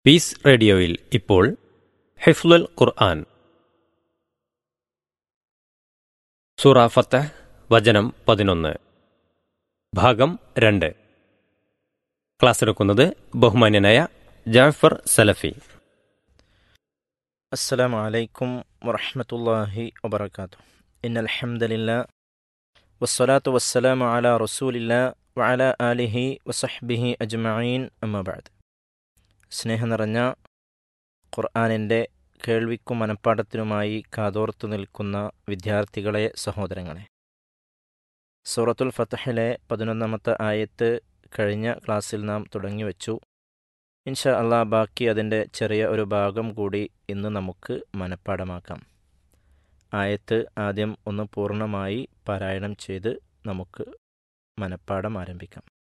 piece റേഡിയോയിൽ ഇപ്പോൾ ഹിഫ്ലുൽ ഖുർആൻ സൂറ ഫത്തഹ് വചനം പതിനൊന്ന് ഭാഗം രണ്ട് ക്ലാസ് എടുക്കുന്നത് ബഹുമാന്യനായ ജാഫർ സലഫി السلام عليكم ورحمة الله وبركاته إن الحمد لله والصلاة والسلام على رسول الله وعلى آله وصحبه أجمعين أما بعد സ്നേഹം നിറഞ്ഞ ഖുർആാനിൻ്റെ കേൾവിക്കും മനപ്പാടത്തിനുമായി കാതോർത്തു നിൽക്കുന്ന വിദ്യാർത്ഥികളെ സഹോദരങ്ങളെ സൂറത്തുൽ ഫത്തഹിലെ പതിനൊന്നാമത്തെ ആയത്ത് കഴിഞ്ഞ ക്ലാസ്സിൽ നാം തുടങ്ങിവെച്ചു ഇൻഷാ അള്ളാ ബാക്കി അതിൻ്റെ ചെറിയ ഒരു ഭാഗം കൂടി ഇന്ന് നമുക്ക് മനഃപ്പാടമാക്കാം ആയത്ത് ആദ്യം ഒന്ന് പൂർണ്ണമായി പാരായണം ചെയ്ത് നമുക്ക് മനഃപ്പാടം ആരംഭിക്കാം